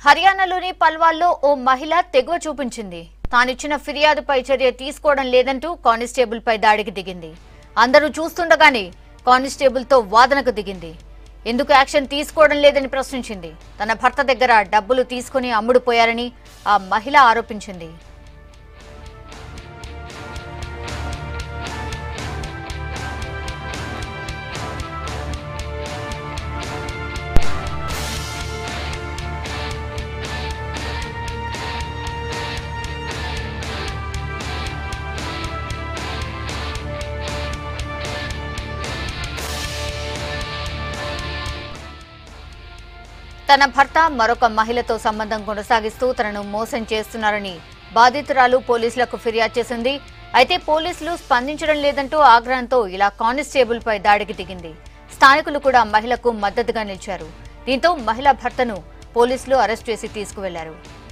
హర్యానాలోని పల్వాల్లో ఓ మహిళ తెగువ చూపించింది తానిచ్చిన ఫిర్యాదుపై చర్య తీసుకోవడం లేదంటూ కానిస్టేబుల్ పై దాడికి దిగింది అందరూ చూస్తుండగానే కానిస్టేబుల్ తో వాదనకు దిగింది ఎందుకు యాక్షన్ తీసుకోవడం లేదని ప్రశ్నించింది తన భర్త దగ్గర డబ్బులు తీసుకుని అమ్ముడుపోయారని ఆ మహిళ ఆరోపించింది తన భర్త మరొక మహిళతో సంబంధం కొనసాగిస్తూ తనను మోసం చేస్తున్నారని బాధితురాలు పోలీసులకు ఫిర్యాదు చేసింది అయితే పోలీసులు స్పందించడం లేదంటూ ఆగ్రహంతో ఇలా కానిస్టేబుల్ పై దాడికి దిగింది స్థానికులు కూడా మహిళకు మద్దతుగా నిలిచారు దీంతో మహిళ భర్తను పోలీసులు అరెస్ట్ చేసి తీసుకువెళ్లారు